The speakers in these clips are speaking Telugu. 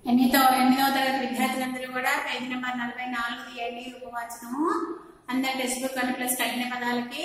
ఎనిమిదో ఎనిమిదవ తరగతి విద్యార్థులందరూ కూడా పేజీ నెంబర్ నలభై నాలుగు తీయండి ఉపవాచనము అందరి టెక్స్ట్ బుక్ అని ప్లస్ కఠిన పదాలకి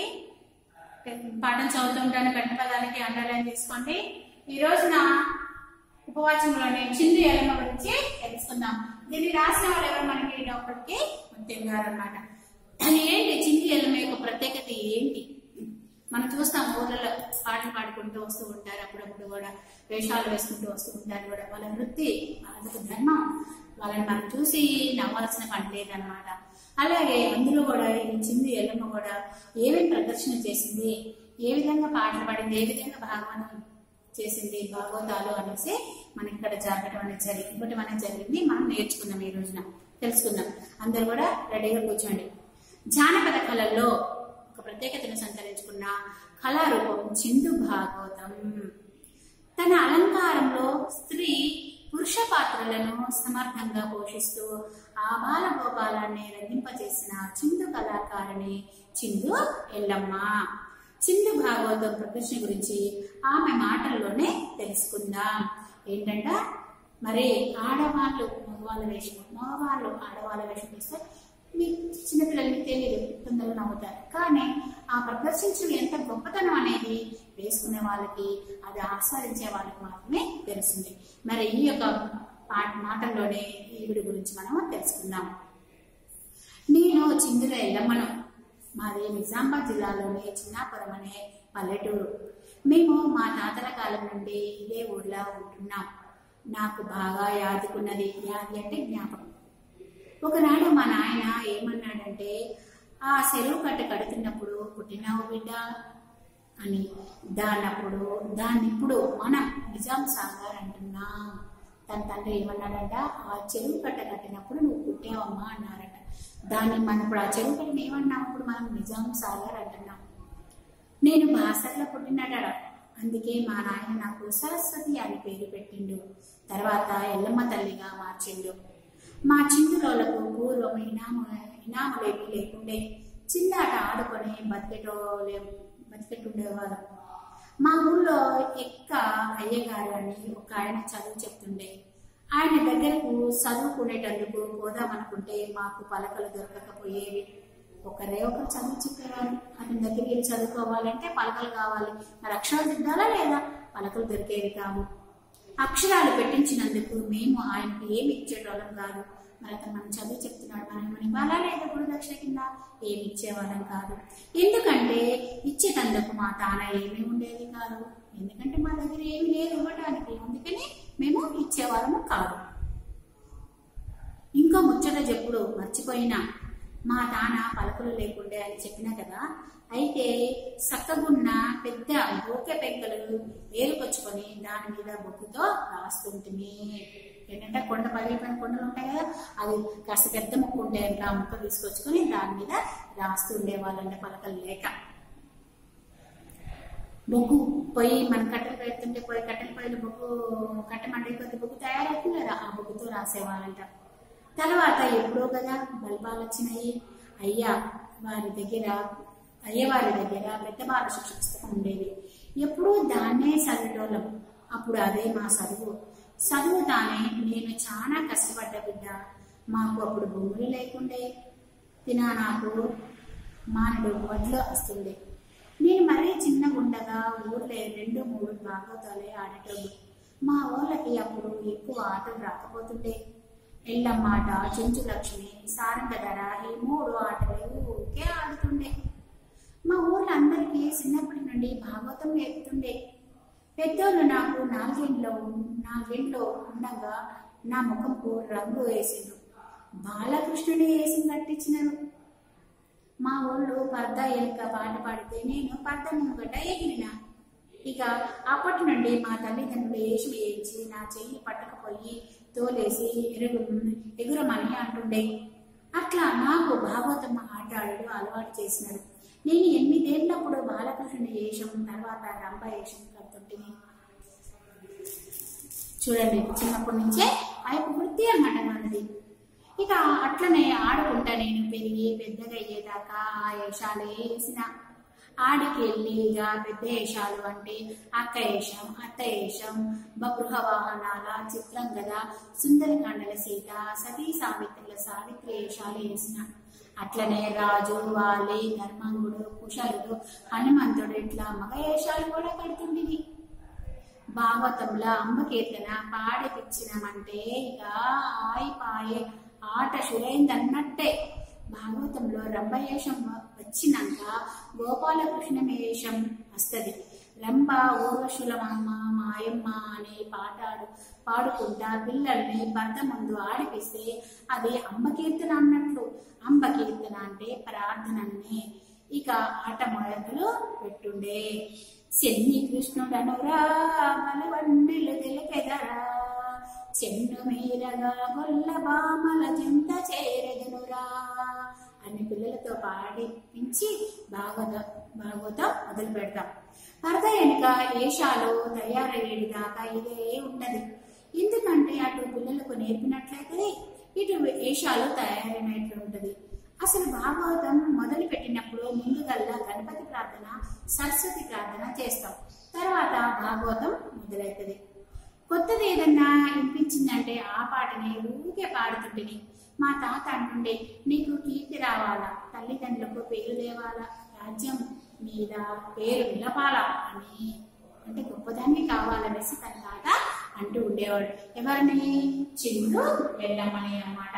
పాఠం చదువుతుంటాను కఠిన పదాలకి అండర్లైన్ చేసుకోండి ఈ రోజున ఉపవాచంలోని చిందు ఎలమ గురించి తెలుసుకుందాం దీన్ని రాసిన వాళ్ళు ఎవరు మనకి డాక్టర్కి ముత్యం గారు అనమాట ఏంటి చింది ఎలమ యొక్క ప్రత్యేకత ఏంటి మనం చూస్తాం ఊర్లలో పాటలు పాడుకుంటూ వస్తూ ఉంటారు అప్పుడప్పుడు కూడా వేషాలు వేసుకుంటూ వస్తూ ఉంటారు కూడా వాళ్ళ వృత్తి వాళ్ళకి ధర్మం వాళ్ళని మనం చూసి నవ్వాల్సిన పని లేదనమాట అలాగే అందులో కూడా ఈ చింది ఎల్లమ్మ కూడా ఏమేమి ప్రదర్శన చేసింది ఏ విధంగా పాటలు పాడింది ఏ విధంగా భాగవతం చేసింది భాగవతాలు అనేసి మనకి ఇక్కడ జరగడం అనేది జరిగింది ఇవ్వటం అనేది జరిగింది మనం నేర్చుకుందాం ఈ రోజున తెలుసుకుందాం అందరు కూడా రెడీగా కూర్చోండి జానపద కళల్లో ఒక ప్రత్యేకతను సంతరించుకున్న కళారూపం చిందు భాగవతం తన అలంకారంలో స్త్రీ పురుష పాత్రలను సమర్థంగా పోషిస్తూ ఆ బాలగోపాలాన్ని రంజింపజేసిన చిందు కళాకారిణి చిందు ఎల్లమ్మ చిందు భాగవతం ప్రదర్శన గురించి ఆమె మాటల్లోనే తెలుసుకుందాం ఏంటంట మరి ఆడవాళ్ళు మగవాళ్ళ వేషం మగవాళ్ళు ఆడవాళ్ళ వేషం వేస్తే మీ చిన్నపిల్లలకి తెలియదు తొందరగా నవ్వుతారు కానీ ఆ ప్రదర్శించడం ఎంత గొప్పతనం అనేది వేసుకునే వాళ్ళకి అది ఆస్వాదించే వాళ్ళకి మాత్రమే తెలుస్తుంది మరి ఈ యొక్క పాట మాటల్లోనే ఈవిడి గురించి మనం తెలుసుకుందాం నేను చిందుల ఎల్లమ్మను మాది నిజామాబాద్ జిల్లాలోని చిన్నాపురం అనే పల్లెటూరు మేము మా తాతల కాలం నుండి ఇదే ఊర్లో ఉంటున్నాం నాకు బాగా యాదుకున్నది యాది అంటే జ్ఞాపకం ఒకనాడు మా నాయన ఏమన్నాడంటే ఆ చెరువు కట్ట కడుతున్నప్పుడు పుట్టినావు బిడ్డ అని దాన్నప్పుడు దాన్ని ఇప్పుడు మనం నిజాం సాగర్ అంటున్నాం తన తండ్రి ఏమన్నాడంట ఆ చెరువు కట్ట కట్టినప్పుడు నువ్వు పుట్టావమ్మా అన్నారట దాన్ని మనం ఇప్పుడు ఆ చెరువు కట్టని ఏమన్నాం ఇప్పుడు మనం నిజాం సాగర్ అంటున్నాం నేను బాసర్లో పుట్టినాడ అందుకే మా నాయన నాకు సరస్వతి అని పేరు పెట్టిండు తర్వాత ఎల్లమ్మ తల్లిగా మార్చిండు మా చిందులోలకు పూర్వం ఇనాము ఇనాములేమి లేకుండే చిన్నాట ఆడుకొని బతికెటోలే బతికెట్టుండేవాళ్ళం మా ఊళ్ళో ఎక్క అయ్యగారు అని ఒక ఆయన చదువు చెప్తుండే ఆయన దగ్గరకు చదువుకునేటందుకు పోదామనుకుంటే మాకు పలకలు దొరకకపోయేవి ఒకరే ఒకరు చదువు చెప్పేవారు అతని దగ్గరికి వెళ్ళి చదువుకోవాలంటే పలకలు కావాలి మరి అక్షరాలు దిద్దాలా లేదా పలకలు దొరికేవి కావు అక్షరాలు పెట్టించినందుకు మేము ఆయనకు ఏమి ఇచ్చేటోళ్ళం కాదు మరి అతను మనం చదువు చెప్తున్నాడు మనం మనం ఇవ్వాలా లేదా గురుదక్షిణ కింద ఏమి ఇచ్చేవాళ్ళం కాదు ఎందుకంటే ఇచ్చేటందుకు మా తాన ఏమీ ఉండేది కాదు ఎందుకంటే మా దగ్గర ఏమి లేదు ఇవ్వడానికి అందుకని మేము ఇచ్చేవాళ్ళము కాదు ఇంకో ముచ్చట చెప్పుడు మర్చిపోయినా మా తాన పలుకులు లేకుండే అని చెప్పినా కదా అయితే సక్కగున్న పెద్ద బోకె పెంకలు ఏరుకొచ్చుకొని దాని మీద బొగ్గుతో రాస్తుంటుంది ఏంటంటే కొండ పగిలిపోయిన కొండలు ఉంటాయి కదా అవి కాస్త పెద్ద ముక్క ఉంటాయి అంటే ఆ ముక్క తీసుకొచ్చుకొని దాని మీద రాస్తూ ఉండేవాళ్ళంటే పలకలు లేక బొగ్గు పొయ్యి మన కట్టెలు పెడుతుంటే పోయి కట్టెల పొయ్యిలు బొగ్గు కట్టె మండే కొద్ది బొగ్గు తయారవుతుంది కదా ఆ బొగ్గుతో రాసేవాళ్ళంట తర్వాత ఎప్పుడో కదా బల్బాలు వచ్చినాయి అయ్యా వారి దగ్గర అయ్యవారి దగ్గర పెద్ద బాల శిక్ష పుస్తకం ఉండేది ఎప్పుడూ దాన్నే చదివేటోళ్ళం అప్పుడు అదే మా చదువు చదువుతానే నేను చాలా కష్టపడ్డ బిడ్డ మాకు అప్పుడు భూములు లేకుండే తినా నాకు మానడు వడ్లు వస్తుంది నేను మరీ చిన్నగా ఉండగా ఊర్లో రెండు మూడు భాగవతాలే ఆడేటోళ్ళు మా ఊళ్ళకి అప్పుడు ఎక్కువ ఆటలు రాకపోతుండే ఎల్లమ్మాట చెంచు లక్ష్మి సారంగధర ఈ మూడు ఆటలు ఊరికే ఆడుతుండే మా ఊర్లో అందరికీ చిన్నప్పటి నుండి భాగవతం నేర్పుతుండే పెద్దోళ్ళు నాకు నాలుగేండ్లో నాలుగేండ్లో ఉండగా నా ముఖంకు రంగు వేసిండు బాలకృష్ణుని వేసి కట్టించినారు మా ఊళ్ళో పర్ద ఎలుక పాట పాడితే నేను పర్ద ముంగట ఎగిరిన ఇక అప్పటి నుండి మా తల్లిదండ్రులు వేసి వేయించి నా చెయ్యి పట్టకపోయి తోలేసి ఎరుగు ఎగురమని అంటుండే అట్లా నాకు భాగవతం ఆట ఆడడం అలవాటు చేసినారు నేను ఎనిమిదేళ్ళప్పుడు బాలకృష్ణుని వేషం తర్వాత రంభ వేషం కడుతుంటిని చూడండి చిన్నప్పటి నుంచే ఆ యొక్క వృత్తి అన్నమాట మనది ఇక అట్లనే ఆడుకుంటా నేను పెరిగి పెద్దగా అయ్యేదాకా ఆ వేషాలే వేసిన ఆడికి వెళ్ళి ఇక పెద్ద వేషాలు అంటే అక్క వేషం అత్త వేషం బగృహ వాహనాల చిత్రం కదా సుందరకాండల సీత సతీ సావిత్రుల సావిత్రి వేషాలు వేసినాడు అట్లనే రాజు వాలి ధర్మంగుడు కుశలుడు హనుమంతుడు ఇట్లా మగ వేషాలు కూడా కడుతుండివి భాగవతంలో అమ్మ కీర్తన పాడిపిచ్చినామంటే ఇక ఆయి పాయే ఆట శురైందన్నట్టే భాగవతంలో రంభ వేషం వచ్చినాక గోపాలకృష్ణ వేషం వస్తుంది రంభ ఊర్వశులమమ్మ మాయమ్మ అనే పాటాడు పాడుకుంటా పిల్లల్ని భర్త ముందు ఆడిపిస్తే అది అమ్మ కీర్తన అన్నట్లు అంబ కీర్తన అంటే ప్రార్థననే ఇక ఆట మొదలు పెట్టుండే శని కృష్ణుడనురా బలవండిలు తెలిపెదరా చెన్ను మీరగా గొల్ల బామల చింత చేరెదనురా అని పిల్లలతో పాడిపించి భాగవత భాగవతం మొదలు పెడతాం భర్త వెనుక ఏషాలు తయారయ్యేది దాకా ఇదే ఉన్నది ఎందుకంటే అటు పిల్లలకు నేర్పినట్లయితే ఇటు వేషాలు తయారైనట్లు ఉంటది అసలు భాగవతం మొదలు పెట్టినప్పుడు ముందుగల్లా గణపతి ప్రార్థన సరస్వతి ప్రార్థన చేస్తాం తర్వాత భాగవతం మొదలవుతుంది కొత్తది ఏదన్నా వినిపించిందంటే ఆ పాటని ఊరికే పాడుతుంటిని మా తాత అంటుండే నీకు కీర్తి రావాలా తల్లిదండ్రులకు పేరు లేవాలా రాజ్యం మీద పేరు నిలపాలా అని అంటే గొప్పదాన్ని కావాలనేసి తన తాత అంటూ ఉండేవాడు ఎవరిని చిందు వెళ్ళమని అన్నమాట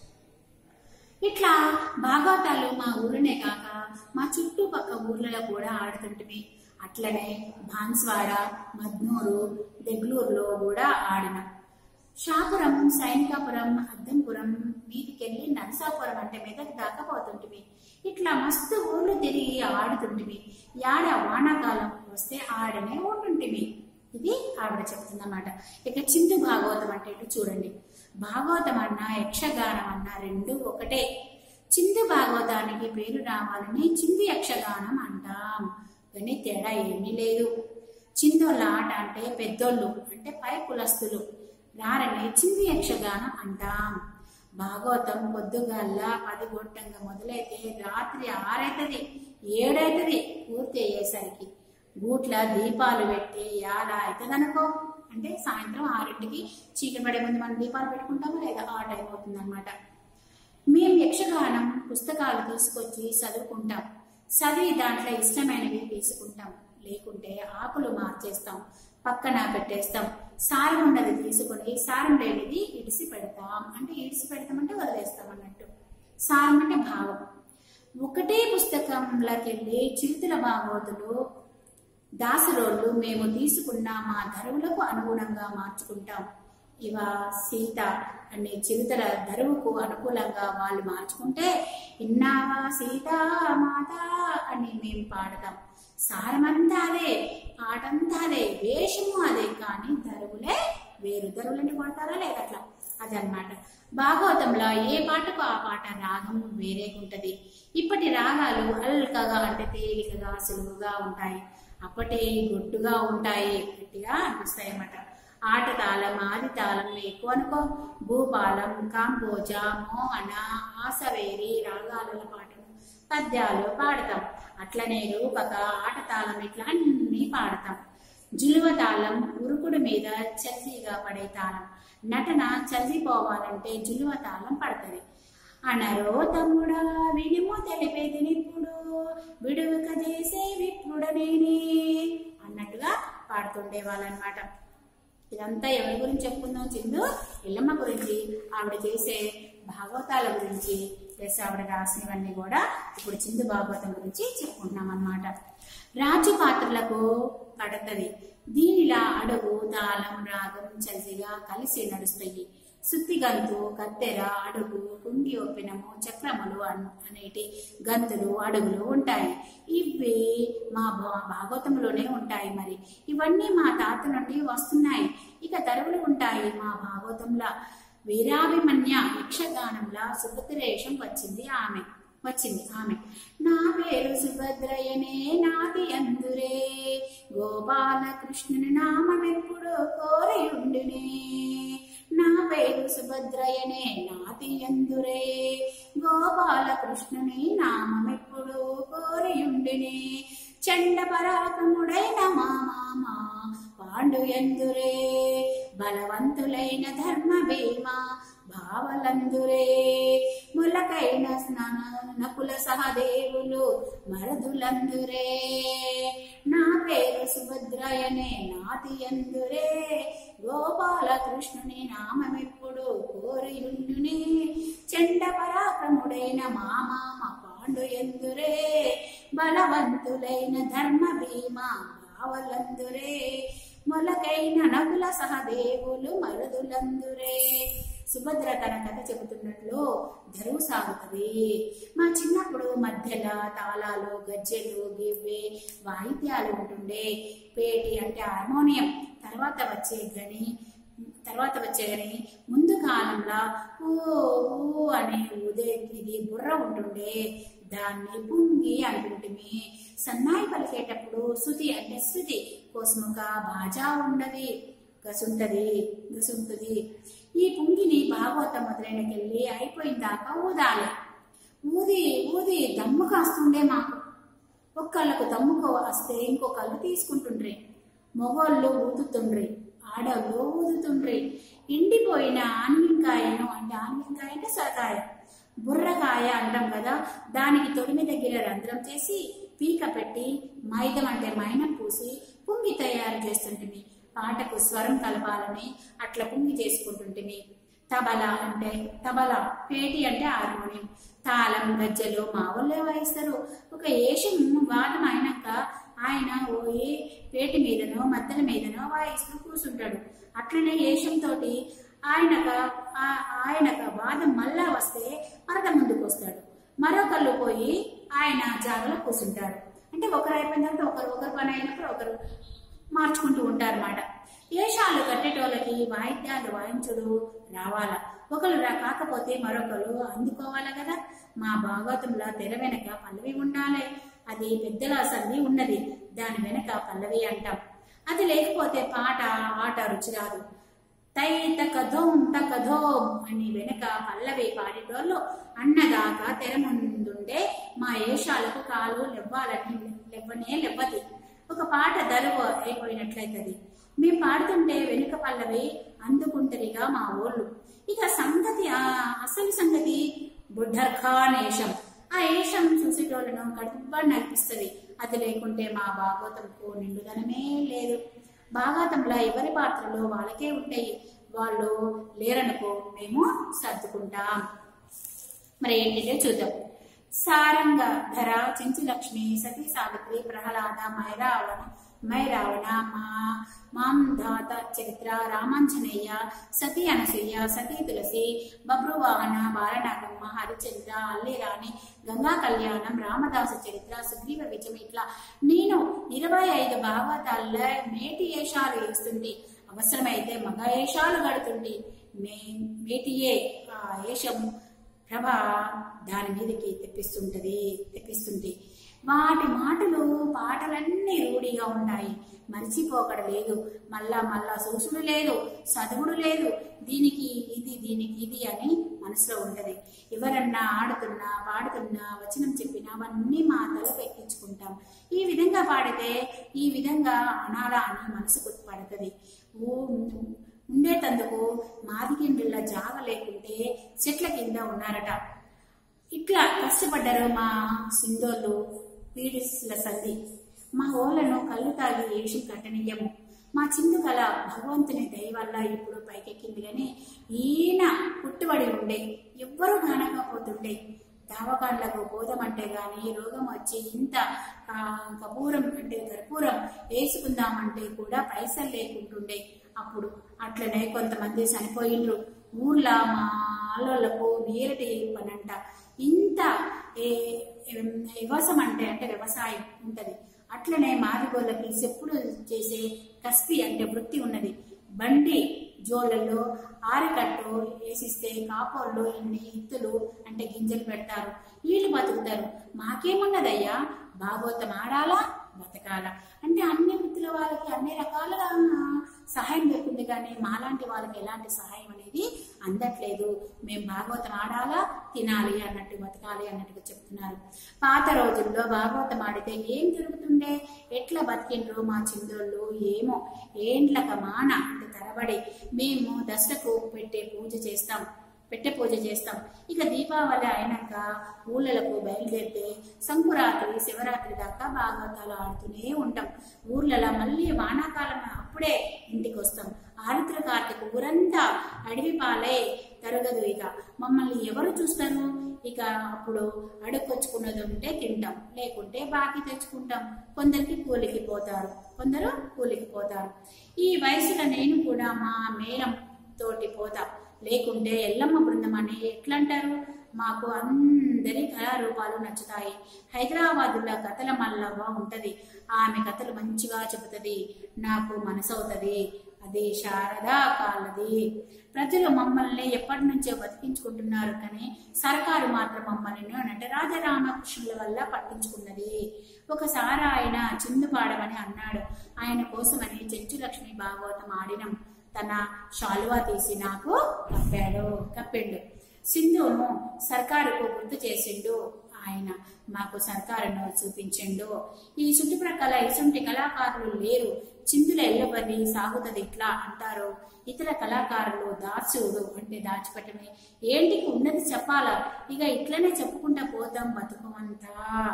ఇట్లా భాగవతాలు మా ఊరినే కాక మా చుట్టుపక్క ఊర్లలో కూడా ఆడుతుంటివి అట్లనే బాన్స్వాడ మద్నూరు దెగ్లూరులో కూడా ఆడిన షాపురం సైనికాపురం అద్దంపురం మీదికెళ్ళి నరసాపురం అంటే మెదక్ దాకా పోతుంటివి ఇట్లా మస్తు ఊర్లు తిరిగి ఆడుతుంటివి యాడ వానాకాలం వస్తే ఆడనే ఉంటుంటివి ఇది ఆవిడ చెప్తుందన్నమాట ఇక చిందు భాగవతం అంటే ఇటు చూడండి భాగవతం అన్నా యక్షగానం అన్నా రెండు ఒకటే చిందు భాగవతానికి పేరు రావాలని చింది యక్షగానం అంటాం కానీ తేడా ఏమీ లేదు చిందోళ్ళ ఆట అంటే పెద్దోళ్ళు అంటే పై కులస్తులు రారని చింది యక్షగానం అంటాం భాగవతం పొద్దుగల్లా పది గొట్టంగా మొదలైతే రాత్రి ఆరైతది ఏడైతది పూర్తి అయ్యేసరికి గూట్ల దీపాలు పెట్టి యాడ అవుతుందనుకో అంటే సాయంత్రం ఆరింటికి చీకటి పడే ముందు మనం దీపాలు పెట్టుకుంటామో లేదా ఆ టైం అవుతుంది అనమాట మేము యక్షగానం పుస్తకాలు తీసుకొచ్చి చదువుకుంటాం చదివి దాంట్లో ఇష్టమైనవి తీసుకుంటాం లేకుంటే ఆకులు మార్చేస్తాం పక్కన పెట్టేస్తాం సారం ఉన్నది తీసుకొని సారం లేనిది ఇడిసి పెడతాం అంటే ఇడిసి పెడతామంటే వదిలేస్తాం అన్నట్టు సారం అంటే భావం ఒకటే పుస్తకంలోకి వెళ్ళి చిరుతుల భాగవతులు దాసరోళ్ళు మేము తీసుకున్న మా ధరువులకు అనుగుణంగా మార్చుకుంటాం ఇవ సీత అనే చిరుతల ధరువుకు అనుకూలంగా వాళ్ళు మార్చుకుంటే ఇన్నావా సీత మాత అని మేము పాడతాం సారమంతా అదే పాటంతా అదే వేషము అదే కానీ ధరువులే వేరు ధరువులని కొడతారా లేదా అట్లా అదనమాట భాగవతంలో ఏ పాటకు ఆ పాట రాగం వేరే ఉంటది ఇప్పటి రాగాలు అల్కగా అంటే తేలికగా సులువుగా ఉంటాయి అప్పటి గొట్టుగా ఉంటాయి గట్టిగా అనిపిస్తాయి అన్నమాట ఆట తాళం ఆది తాళం ఎక్కువ అనుకో భూపాలం కాంబోజ మోహన ఆసవేరి రాగాల పాటలు పద్యాలు పాడతాం అట్లనే రూపక ఆట తాళం ఇట్లా అన్ని పాడతాం జిలువ తాళం ఉరుకుడు మీద చల్లీగా పడే తాళం నటన చల్లిపోవాలంటే జిలువ తాళం పడుతుంది అనరో తమ్ముడా వినిమో తెలిపేది నిప్పుడు విడువక చేసే విప్పుడనేనే అన్నట్టుగా పాడుతుండే వాళ్ళనమాట ఇదంతా ఎవరి గురించి చెప్పుకుందాం చిందు ఇల్లమ్మ గురించి ఆవిడ చేసే భాగవతాల గురించి ప్లస్ ఆవిడ రాసినవన్నీ కూడా ఇప్పుడు చిందు భాగవతం గురించి చెప్పుకుంటున్నాం అన్నమాట రాజ్య పాత్రలకు పడుతుంది దీనిలా అడుగు తాళం రాగం చల్సిగా కలిసి నడుస్తాయి సుత్తి గంతు కత్తెర అడుగు కుంగి ఒప్పినము చక్రములు అన్- అనేటి గంతులు అడుగులు ఉంటాయి ఇవి మా భా- భాగవతంలోనే ఉంటాయి మరి ఇవన్నీ మా తాత నుండి వస్తున్నాయి ఇక తరువులు ఉంటాయి మా భాగవతంలా వీరాభిమన్య యక్షగానంలా సుభద్రేషం వచ్చింది ఆమె వచ్చింది ఆమె నా పేరు సుభద్రయనే నాది అందురే గోపాలకృష్ణుని నామమెప్పుడు కోరి ఉండునే నా పేరు సుభద్రయనే నాది అందురే గోపాలకృష్ణుని నామమెప్పుడు కోరి ఉండునే చండ పరాక్రముడైన మా మామ పాండు ఎందురే బలవంతులైన ధర్మ భీమ భావలందురే ములకైన స్నాన నకుల సహదేవులు మరదులందురే నా పేరు సుభద్రయనే నాతి ఎందురే గోపాలకృష్ణుని నామమెప్పుడు కోరియుండునే చెండ పరాక్రముడైన మా మామ పాండు ఎందురే బలవంతులైన ధర్మ భీమ భావలందురే మొలకైన నగుల సహదేవులు మరుదులందురే సుభద్ర తన కథ చెబుతున్నట్లు ధరువు సాగుతుంది మా చిన్నప్పుడు మధ్యలో తాళాలు గజ్జెలు గివ్వే వాయిద్యాలు ఉంటుండే పేటి అంటే హార్మోనియం తర్వాత వచ్చే గని తర్వాత వచ్చే గని ముందు కాలంలో ఊ ఊ అనే ఉదే ఇది బుర్ర ఉంటుండే దాన్ని పుంగి అంటుంటిమి సన్నాయి పలికేటప్పుడు శృతి అంటే శృతి కోసముక బాజా ఉండది గసుంటది గసుంటది ఈ పుంగిని భాగవతం మొదలైనకెళ్ళి అయిపోయిన దాకా ఊదాలి ఊది ఊది దమ్ము కాస్తుండే మాకు ఒక్కళ్ళకు దమ్ముకు వస్తే ఇంకొకళ్ళు తీసుకుంటుండ్రి మగోళ్ళు ఊదుతుండ్రి ఆడవాళ్ళు ఊదుతుండ్రి ఎండిపోయిన ఆన్యంకాయను అంటే ఆన్యంకాయ అంటే సొరకాయ బుర్రకాయ అంటాం కదా దానికి తొడిమి దగ్గర రంధ్రం చేసి పీక పెట్టి మైదం అంటే మైనం పూసి పుంగి తయారు చేస్తుంటిమి పాటకు స్వరం కలపాలని అట్లా పుంగి చేసుకుంటుంటిమి తబలా అంటే తబలా పేటి అంటే హార్మోనియం తాళం గజ్జలు మా వాళ్ళే వాయిస్తారు ఒక ఏషం వాదం అయినాక ఆయన పోయి పేటి మీదనో మద్దల మీదనో వాయిస్తూ కూర్చుంటాడు అట్లనే ఏషం తోటి ఆయనక ఆ- ఆయనక వాదం మళ్ళా వస్తే మరద ముందుకు వస్తాడు మరొకళ్ళు పోయి ఆయన జాగలో కూర్చుంటారు అంటే ఒకరు అయిపోయిన తర్వాత ఒకరు ఒకరు పని అయినప్పుడు ఒకరు మార్చుకుంటూ ఉంటారన్నమాట ఏషాలు కట్టేటోళ్ళకి వాయిద్యాలు వాయించుడు రావాలా ఒకరు రా కాకపోతే మరొకరు అందుకోవాలా కదా మా భాగవతంలో తెర వెనక పల్లవి ఉండాలి అది పెద్దల సంధి ఉన్నది దాని వెనక పల్లవి అంటాం అది లేకపోతే పాట ఆట రుచి రాదు తై తక ధోం తక ధోం అని వెనక పల్లవి పాడేటోళ్ళు అన్నదాకా తెర ముందుండే మా ఏషాలకు కాలు లెవ్వాలని లెవ్వనే లెవ్వది ఒక పాట దరువు అయిపోయినట్లయితది మేము పాడుతుంటే వెనుక పల్లవి అందుకుంటరిగా మా ఊళ్ళు ఇక సంగతి ఆ అసలు సంగతి బుడ్డర్ఖాన్ ఏషం ఆ ఏషం చూసేటోళ్ళను కడుపుగా నడిపిస్తుంది అది లేకుంటే మా భాగవతంకు నిండుదనమే లేదు భాగవతంలో ఎవరి పాత్రలు వాళ్ళకే ఉంటాయి వాళ్ళు లేరనుకో మేము సర్దుకుంటాం మరి ఏంటంటే చూద్దాం సారంగ ధర చెంచులక్ష్మి సతీ సావిత్రి ప్రహ్లాద మైరావణ మైరావణ మా మాంధాత చరిత్ర రామాంజనేయ సతీ అనసూయ సతీ తులసి బబ్రువాహన బాలనాగమ్మ హరిచంద్ర అల్లిరాణి గంగా కళ్యాణం రామదాస చరిత్ర సుగ్రీవ విజయం ఇట్లా నేను ఇరవై ఐదు భాగవతాల్లో మేటి ఏషాలు వేస్తుంటే అవసరమైతే మగ ఏషాలు కడుతుంటే మే మేటియే ఆ ఏషము ప్రభ దాని మీదకి తెప్పిస్తుంటది తెప్పిస్తుంది వాటి మాటలు పాటలన్నీ రూఢిగా ఉంటాయి మర్చిపోకడ లేదు మళ్ళా మళ్ళా చూసుడు లేదు చదువుడు లేదు దీనికి ఇది దీనికి ఇది అని మనసులో ఉంటది ఎవరన్నా ఆడుతున్నా పాడుతున్నా వచనం చెప్పినా అవన్నీ మా తలకు ఎక్కించుకుంటాం ఈ విధంగా పాడితే ఈ విధంగా అనాలా అని మనసుకు పడుతుంది ఉండేటందుకు మాదికిండిళ్ళ జాగ లేకుంటే చెట్ల కింద ఉన్నారట ఇట్లా కష్టపడ్డారు మా సింధోళ్ళు పీడిస్ల సంధి మా ఓళ్ళను కళ్ళు తాగి ఏషి కట్టనీయము మా చిందు కళ భగవంతుని దయ వల్ల ఇప్పుడు పైకెక్కింది కానీ ఈయన పుట్టుబడి ఉండే ఎవ్వరూ కానకపోతుండే దావకాండ్లకు పోదామంటే గాని రోగం వచ్చి ఇంత ఆ, కపూరం అంటే కర్పూరం వేసుకుందామంటే కూడా పైసలు లేకుంటుండే అప్పుడు అట్లనే కొంతమంది చనిపోయిండ్రు ఊర్లో మా ఆళ్ళకు నీరటి పనంట ఇంత ఏ- ఏం- వ్యవసాయం అంటే అంటే వ్యవసాయం ఉంటది అట్లనే మాదిగోళ్ళకి చెప్పుడు చేసే కస్పి అంటే వృత్తి ఉన్నది బండి జోళ్ళల్లో ఆరికట్టు వేసిస్తే కాపోళ్ళు ఇన్ని ఇత్తులు అంటే గింజలు పెడతారు వీళ్ళు బతుకుతారు మాకేమున్నదయ్యా భాగవతం ఆడాలా బతకాలా అంటే అన్ని వృత్తుల వాళ్ళకి అన్ని రకాలుగా సహాయం దొరుకుతుంది కానీ మాలాంటి వాళ్ళకి ఎలాంటి సహాయం అనేది అందట్లేదు మేము భాగవతం ఆడాలా తినాలి అన్నట్టు బతకాలి అన్నట్టుగా చెప్తున్నారు పాత రోజుల్లో భాగవతం ఆడితే ఏం జరుగుతుండే ఎట్లా బతికిండ్రు మా చిందోళ్ళు ఏమో ఏండ్లక మాన అంటే తరబడి మేము దశకు పెట్టే పూజ చేస్తాం పెట్టే పూజ చేస్తాం ఇక దీపావళి అయినాక ఊళ్ళలకు బయలుదేరితే సంకురాత్రి శివరాత్రి దాకా భాగవతాలు ఆడుతూనే ఉంటాం ఊర్లలో మళ్ళీ వానాకాలం అప్పుడే ఇంటికి వస్తాం ఆరుద్ర కార్తీక ఊరంతా అడవి పాలే తరగదు ఇక మమ్మల్ని ఎవరు చూస్తారు ఇక అప్పుడు అడుక్కొచ్చుకున్నది ఉంటే తింటాం లేకుంటే బాకీ తెచ్చుకుంటాం కొందరికి కూలికి పోతారు కొందరు కూలికి పోతారు ఈ వయసులో నేను కూడా మా మేడం తోటి పోతా లేకుంటే ఎల్లమ్మ బృందం అని ఎట్లంటారు మాకు అందరి కళారూపాలు నచ్చుతాయి హైదరాబాదులో కథల మల్లవ్వ ఉంటది ఆమె కథలు మంచిగా చెబుతుంది నాకు మనసవుతుంది అది శారదా కాళ్ళది ప్రజలు మమ్మల్ని ఎప్పటి నుంచో బతికించుకుంటున్నారు కానీ సర్కారు మాత్రం మమ్మల్ని నటరాజ రామకృష్ణుల వల్ల పట్టించుకున్నది ఒకసారి ఆయన చిందు పాడమని అన్నాడు ఆయన కోసమని చెంచు లక్ష్మి భాగవతం ఆడినం తన శాలువా తీసి నాకు కప్పాడు కప్పిండు సింధును సర్కారుకు గుర్తు చేసిండు ఆయన మాకు సర్కారును చూపించిండు ఈ చుట్టుప్రక్కల ఇటువంటి కళాకారులు లేరు చిందుల ఎల్లబడి సాగుతుంది ఇట్లా అంటారు ఇతర కళాకారులు దాచుడు అంటే దాచిపెట్టమే ఏంటికి ఉన్నది చెప్పాలా ఇక ఇట్లనే చెప్పుకుంటా పోతాం బతుకమంతా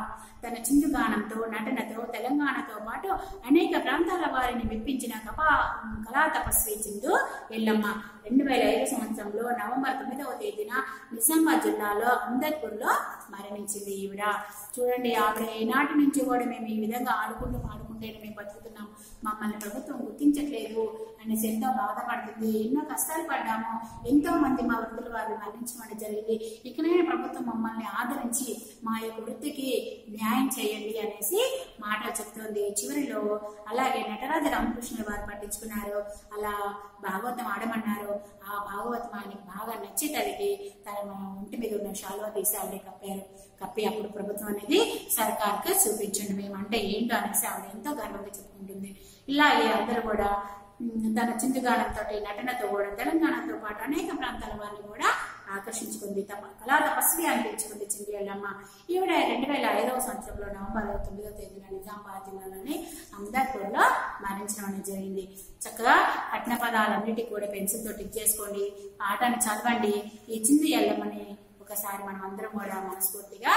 తన చిందు గానంతో నటనతో తెలంగాణతో పాటు అనేక ప్రాంతాల వారిని మెప్పించిన కపా కళా తపస్వి చిందు ఎల్లమ్మ రెండు వేల ఐదు సంవత్సరంలో నవంబర్ తొమ్మిదవ తేదీన నిజామాబాద్ జిల్లాలో అంబేద్కర్లో మరణించింది ఈవిడ చూడండి ఆవిడ ఏనాటి నుంచి కూడా మేము ఈ విధంగా ఆడుకుంటూ పాడుకుంటేనే మేము బతుకుతున్నాం మమ్మల్ని ప్రభుత్వం గుర్తించట్లేదు అనేసి ఎంతో బాధపడుతుంది ఎన్నో కష్టాలు పడ్డాము ఎంతో మంది మా వృత్తుల వారిని మరణించడం జరిగింది ఇకనైనా ప్రభుత్వం మమ్మల్ని ఆదరించి మా యొక్క వృత్తికి న్యాయం చేయండి అనేసి మాట చెప్తోంది చివరిలో అలాగే నటరాజ రామకృష్ణ వారు పట్టించుకున్నారు అలా భాగవతం ఆడమన్నారు ఆ భాగవతం ఆయనకి బాగా నచ్చి తనకి తన ఒంటి మీద ఉన్న శాలువా తీసి ఆవిడ కప్పారు కప్పి అప్పుడు ప్రభుత్వం అనేది సర్కార్కి చూపించండి మేము అంటే ఏంటో అనేసి ఆవిడ ఎంతో గర్వంగా చెప్పుకుంటుంది ఇలాగే అందరూ కూడా ఉమ్, తన చిందుగానంతో నటనతో కూడా తెలంగాణతో పాటు అనేక ప్రాంతాల వారిని కూడా ఆకర్షించుకుంది తమ కళా తపస్వి అనిపించుకుంది చింది అల్లమ్మ ఈవిడ రెండు వేల ఐదవ సంవత్సరంలో నవంబర్ తొమ్మిదవ తేదీన నిజామాబాద్ జిల్లాలోని అమదాపూర్లో మరణించడం అనేది జరిగింది చక్కగా కట్న పదాలన్నిటి కూడా పెన్సిల్ తో టిక్ చేసుకోండి పాఠాన్ని చదవండి ఈ చింది ఎల్లమ్మని ఒకసారి మనం అందరం కూడా మనస్ఫూర్తిగా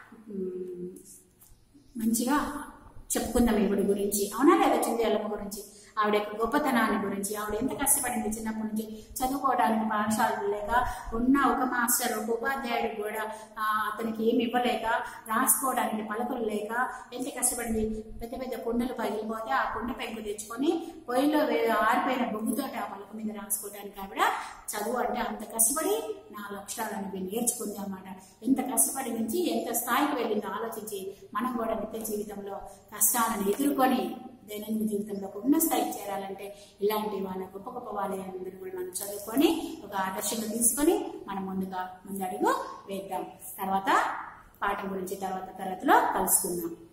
ఉమ్, మంచిగా చెప్పుకుందాం ఈవిడ గురించి అవునా లేదా చింది ఎల్లమ్మ గురించి ఆవిడ యొక్క గొప్పతనాన్ని గురించి ఆవిడ ఎంత కష్టపడింది చిన్నప్పటి నుంచి చదువుకోవడానికి పాఠశాలలు లేక ఉన్న ఒక మాస్టర్ ఒక ఉపాధ్యాయుడు కూడా ఆ, అతనికి ఏమి ఇవ్వలేక రాసుకోవడానికి పలకలు లేక ఎంత కష్టపడింది పెద్ద పెద్ద కుండలు పగిలిపోతే ఆ కుండ పెంకు తెచ్చుకొని పొయ్యిలో వే- ఆరిపోయిన బొగ్గుతోటి ఆ పలక మీద రాసుకోవడానికి ఆవిడ చదువు అంటే అంత కష్టపడి నాలుగు అక్షరాలను వీళ్ళు నేర్చుకుంది అన్నమాట ఎంత కష్టపడి నుంచి ఎంత స్థాయికి వెళ్ళిందో ఆలోచించి మనం కూడా నిత్య జీవితంలో కష్టాలను ఎదుర్కొని దైనందిన జీవితంలో ఒక ఉన్న స్థాయికి చేరాలంటే ఇలాంటి వాళ్ళ గొప్ప గొప్ప వాళ్ళ అందరూ కూడా మనం చదువుకొని ఒక ఆదర్శంగా తీసుకొని మనం ముందుగా ముందడుగు వేద్దాం తర్వాత పాఠం గురించి తర్వాత తరగతిలో కలుసుకుందాం